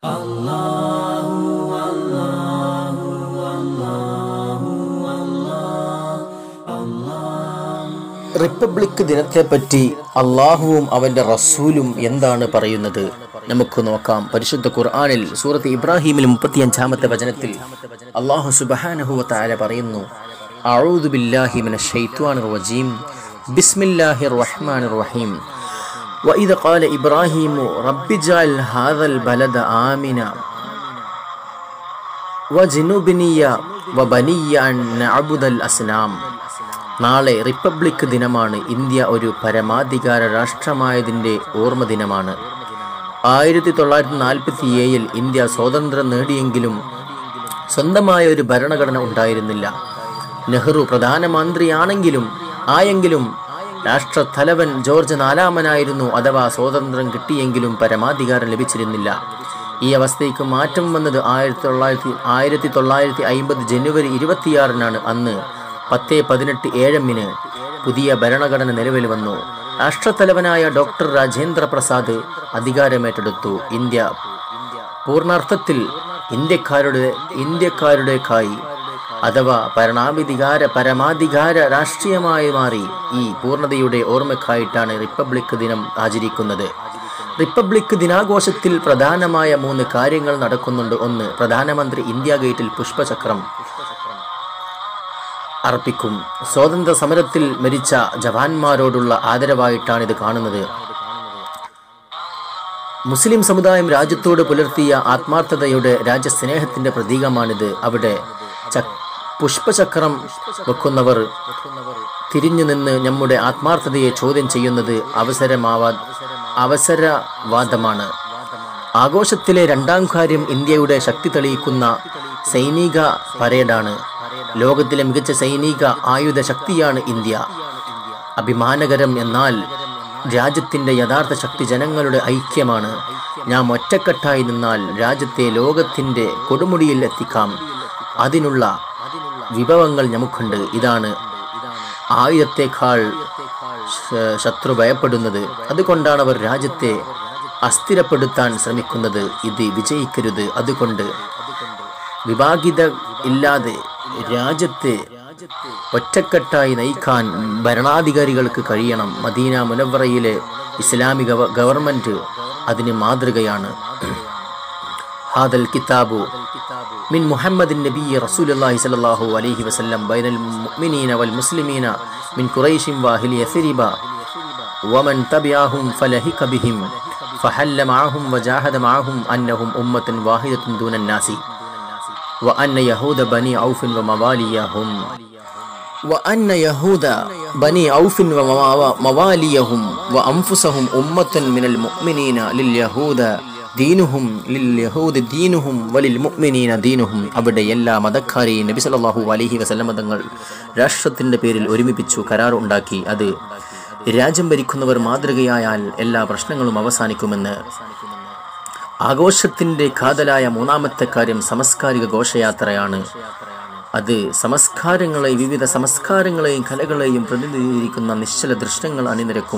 republic ദിനത്തെപ്പറ്റി അള്ളാഹുവും അവന്റെ റസൂലും എന്താണ് പറയുന്നത് നമുക്ക് നോക്കാം പരിശുദ്ധ ഖുർആനിൽ സൂറത്ത് ഇബ്രാഹിമിൽ മുപ്പത്തിയഞ്ചാമത്തെ വചനത്തിൽ അള്ളാഹു സുബഹാനഹുവ താല പറയുന്നു അഊദു ബില്ലാഹി മിനശ് ശൈത്വാനിർ റജീം ബിസ്മില്ലാഹിർ റഹ്മാനിർ റഹീം وإذ قال إبراهيم رب اجعل هذا البلد آمنا وجنبني وبني أن نعبد الأصنام നാളെ റിപ്പബ്ലിക് ദിനമാണ് ഇന്ത്യ ഒരു പരമാധികാര രാഷ്ട്രമായതിൻ്റെ ഓർമ്മ ദിനമാണ് ആയിരത്തി തൊള്ളായിരത്തി നാൽപ്പത്തി ഏഴിൽ ഇന്ത്യ സ്വാതന്ത്ര്യം നേടിയെങ്കിലും സ്വന്തമായ ഒരു ഭരണഘടന ഉണ്ടായിരുന്നില്ല നെഹ്റു പ്രധാനമന്ത്രിയാണെങ്കിലും ആയെങ്കിലും രാഷ്ട്രത്തലവൻ ജോർജ് നാലാമനായിരുന്നു അഥവാ സ്വാതന്ത്ര്യം കിട്ടിയെങ്കിലും പരമാധികാരം ലഭിച്ചിരുന്നില്ല ഈ അവസ്ഥയ്ക്ക് മാറ്റം വന്നത് ആയിരത്തി തൊള്ളായിരത്തി ആയിരത്തി തൊള്ളായിരത്തി അയിമ്പത് ജനുവരി ഇരുപത്തിയാറിനാണ് അന്ന് പത്ത് പതിനെട്ട് ഏഴമ്മിന് പുതിയ ഭരണഘടന നിലവിൽ വന്നു രാഷ്ട്രത്തലവനായ ഡോക്ടർ രാജേന്ദ്ര പ്രസാദ് അധികാരമേറ്റെടുത്തു ഇന്ത്യ പൂർണ്ണാർത്ഥത്തിൽ ഇന്ത്യക്കാരുടെ ഇന്ത്യക്കാരുടേക്കായി അഥവാ ഭരണാധികാര പരമാധികാര രാഷ്ട്രീയമായി മാറി ഈ പൂർണ്ണതയുടെ ഓർമ്മക്കായിട്ടാണ് റിപ്പബ്ലിക് ദിനം ആചരിക്കുന്നത് റിപ്പബ്ലിക് ദിനാഘോഷത്തിൽ പ്രധാനമായ മൂന്ന് കാര്യങ്ങൾ നടക്കുന്നുണ്ട് ഒന്ന് പ്രധാനമന്ത്രി ഇന്ത്യ ഗേറ്റിൽ പുഷ്പചക്രം അർപ്പിക്കും സ്വാതന്ത്ര്യ സമരത്തിൽ മരിച്ച ജവാന്മാരോടുള്ള ആദരവായിട്ടാണ് ഇത് കാണുന്നത് മുസ്ലിം സമുദായം രാജ്യത്തോട് പുലർത്തിയ ആത്മാർത്ഥതയുടെ രാജ്യസ്നേഹത്തിന്റെ പ്രതീകമാണിത് അവിടെ ച- പുഷ്പചക്രം വെക്കുന്നവർ തിരിഞ്ഞു നിന്ന് നമ്മുടെ ആത്മാർത്ഥതയെ ചോദ്യം ചെയ്യുന്നത് അവസരമാവാ അവസരവാദമാണ് ആഘോഷത്തിലെ രണ്ടാം കാര്യം ഇന്ത്യയുടെ ശക്തി തെളിയിക്കുന്ന സൈനിക പരേഡാണ് ലോകത്തിലെ മികച്ച സൈനിക ആയുധ ശക്തിയാണ് ഇന്ത്യ അഭിമാനകരം എന്നാൽ രാജ്യത്തിന്റെ യഥാർത്ഥ ശക്തി ജനങ്ങളുടെ ഐക്യമാണ് നാം ഒറ്റക്കെട്ടായി നിന്നാൽ രാജ്യത്തെ ലോകത്തിന്റെ കൊടുമുടിയിൽ എത്തിക്കാം അതിനുള്ള വിഭവങ്ങൾ നമുക്കുണ്ട് ഇതാണ് ആയുധത്തെക്കാൾ ശ- ശത്രു ഭയപ്പെടുന്നത് അതുകൊണ്ടാണ് അവർ രാജ്യത്തെ അസ്ഥിരപ്പെടുത്താൻ ശ്രമിക്കുന്നത് ഇത് വിജയിക്കരുത് അതുകൊണ്ട് വിഭാഗിത ഇല്ലാതെ രാജ്യത്തെ ഒറ്റക്കെട്ടായി നയിക്കാൻ ഭരണാധികാരികൾക്ക് കഴിയണം മദീന മുനവറയിലെ ഇസ്ലാമിക ഗവ- ഗവൺമെന്റ് അതിന് മാതൃകയാണ് ഹാദൽ കിതാബു من محمد النبي رسول الله صلى الله عليه وسلم بين المؤمنين والمسلمين من قريش وأهل يثرب ومن تبعهم فلهك بهم فحل معهم وجاهد معهم أنهم أمة واحدة دون الناس وأن يهود بني عوف ومواليهم وأن يهود بني عوف ومواليهم وأنفسهم أمة من المؤمنين لليهود ദീനുഹും ലിൽ യഹൂദ് ദീനുഹും വലിൽ മുഅ്മിനീന ദീനുഹും അവിടെ എല്ലാ മതക്കാരെയും നബി സല്ലല്ലാഹു അലൈഹി വസല്ലമ തങ്ങൾ രാഷ്ട്രത്തിന്റെ പേരിൽ ഒരുമിപ്പിച്ചു കരാർ ഉണ്ടാക്കി അത് രാജ്യം ഭരിക്കുന്നവർ മാതൃകയായാൽ എല്ലാ പ്രശ്നങ്ങളും അവസാനിക്കുമെന്ന് ആഘോഷത്തിന്റെ കാതലായ മൂന്നാമത്തെ കാര്യം സമസ്കാരിക ഘോഷയാത്രയാണ് അത് സമസ്കാരങ്ങളെ വിവിധ സംസ്കാരങ്ങളെയും കലകളെയും പ്രതിനിധീകരിക്കുന്ന നിശ്ചല ദൃശ്യങ്ങൾ അണിനിരക്കും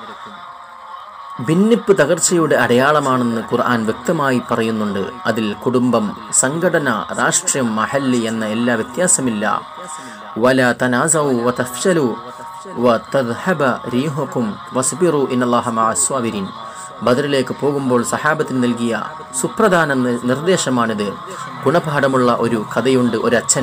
ഭിന്നിപ്പ് തകർച്ചയുടെ അടയാളമാണെന്ന് ഖുർആൻ വ്യക്തമായി പറയുന്നുണ്ട് അതിൽ കുടുംബം സംഘടന രാഷ്ട്രീയം മഹല്ലി എന്ന എല്ലാ വ്യത്യാസമില്ല വല തനാസൗ വതഫ്ശലു വതദ്ഹബ റീഹുക്കും വസ്ബിറു ഇന്നല്ലാഹ മഅസ്വാബിരിൻ ബദറിലേക്ക് പോകുമ്പോൾ സഹാബത്തിന് നൽകിയ സുപ്രധാന നി- നിർദ്ദേശമാണിത് ഗുണപാഠമുള്ള ഒരു കഥയുണ്ട് ഒരച്ഛൻ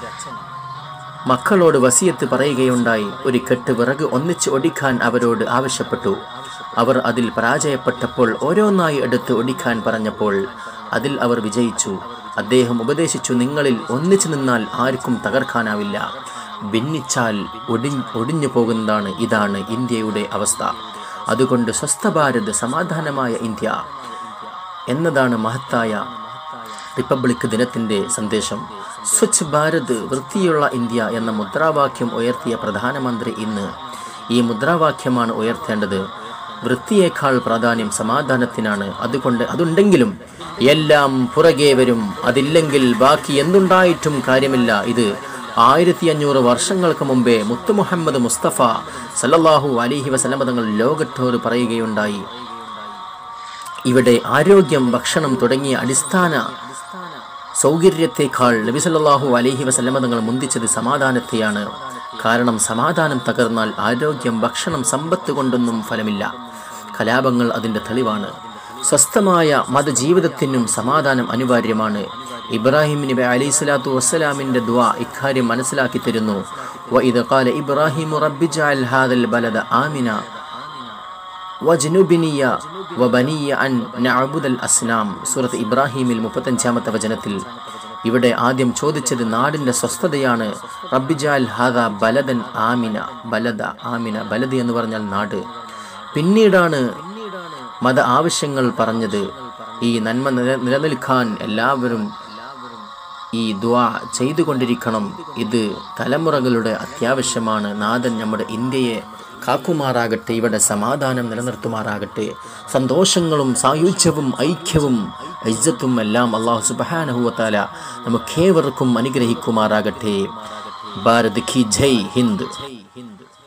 മക്കളോട് വസിയത്ത് പറയുകയുണ്ടായി ഒരു കെട്ട് വിറക് ഒന്നിച്ച് ഒടിക്കാൻ അവരോട് ആവശ്യപ്പെട്ടു അവർ അതിൽ പരാജയപ്പെട്ടപ്പോൾ ഓരോന്നായി എടുത്ത് ഒടിക്കാൻ പറഞ്ഞപ്പോൾ അതിൽ അവർ വിജയിച്ചു അദ്ദേഹം ഉപദേശിച്ചു നിങ്ങളിൽ ഒന്നിച്ചു നിന്നാൽ ആർക്കും തകർക്കാനാവില്ല ഭിന്നിച്ചാൽ ഒടി ഒടിഞ്ഞു പോകുന്നതാണ് ഇതാണ് ഇന്ത്യയുടെ അവസ്ഥ അതുകൊണ്ട് സ്വസ്ഥ ഭാരത് സമാധാനമായ ഇന്ത്യ എന്നതാണ് മഹത്തായ റിപ്പബ്ലിക് ദിനത്തിന്റെ സന്ദേശം സ്വച്ഛ് ഭാരത് വൃത്തിയുള്ള ഇന്ത്യ എന്ന മുദ്രാവാക്യം ഉയർത്തിയ പ്രധാനമന്ത്രി ഇന്ന് ഈ മുദ്രാവാക്യമാണ് ഉയർത്തേണ്ടത് വൃത്തിയേക്കാൾ പ്രാധാന്യം സമാധാനത്തിനാണ് അതുകൊണ്ട് അതുണ്ടെങ്കിലും എല്ലാം പുറകെ വരും അതില്ലെങ്കിൽ ബാക്കി എന്തുണ്ടായിട്ടും കാര്യമില്ല ഇത് ആയിരത്തി അഞ്ഞൂറ് വർഷങ്ങൾക്ക് മുമ്പേ മുത്തു മുഹമ്മദ് മുസ്തഫ സല്ലല്ലാഹു അലിഹി വസല്ലമ തങ്ങൾ ലോകത്തോട് പറയുകയുണ്ടായി ഇവിടെ ആരോഗ്യം ഭക്ഷണം തുടങ്ങിയ അടിസ്ഥാന സൗകര്യത്തെക്കാൾ നബി സല്ലല്ലാഹു അലൈഹി വസല്ലമ തങ്ങൾ മുന്തിച്ചത് സമാധാനത്തെയാണ് കാരണം സമാധാനം തകർന്നാൽ ആരോഗ്യം ഭക്ഷണം സമ്പത്ത് കൊണ്ടൊന്നും ഫലമില്ല കലാപങ്ങൾ അതിൻ്റെ തെളിവാണ് സ്വസ്ഥമായ മതജീവിതത്തിനും സമാധാനം അനിവാര്യമാണ് ഇബ്രാഹിം നബി അലൈഹി സ്വലാത്തു വസ്സലാമിൻ്റെ ദ്വാ ഇക്കാര്യം മനസ്സിലാക്കി തരുന്നു വഇദ ഖാല ഇബ്രാഹിം റബ്ബി ജഅൽ ഹാദൽ ബലദ ആമിന വജ്നുബിനിയ വബനിയ അൻ നഅബുദൽ അസ്നാം സൂറത്ത് ഇബ്രാഹിമിൽ മുപ്പത്തഞ്ചാമത്തെ വചനത്തിൽ ഇവിടെ ആദ്യം ചോദിച്ചത് നാടിൻ്റെ സ്വസ്ഥതയാണ് റബ്ബിജാൽ ഹാദ ബലദൻ ആമിന ബലദ ആമിന ബലദ് എന്ന് പറഞ്ഞാൽ നാട് പിന്നീടാണ് മത ആവശ്യങ്ങൾ പറഞ്ഞത് ഈ നന്മ നില നിലനിൽക്കാൻ എല്ലാവരും ഈ ദ്വാ ചെയ്തുകൊണ്ടിരിക്കണം ഇത് തലമുറകളുടെ അത്യാവശ്യമാണ് നാഥൻ നമ്മുടെ ഇന്ത്യയെ കാക്കുമാറാകട്ടെ ഇവിടെ സമാധാനം നിലനിർത്തുമാറാകട്ടെ സന്തോഷങ്ങളും സായുജ്യവും ഐക്യവും ഐജ്ജത്തും എല്ലാം അള്ളാഹു സുബാനഹുവത്താല നമുക്കേവർക്കും അനുഗ്രഹിക്കുമാറാകട്ടെ ഭാരത് കി ജയ് ഹിന്ദ്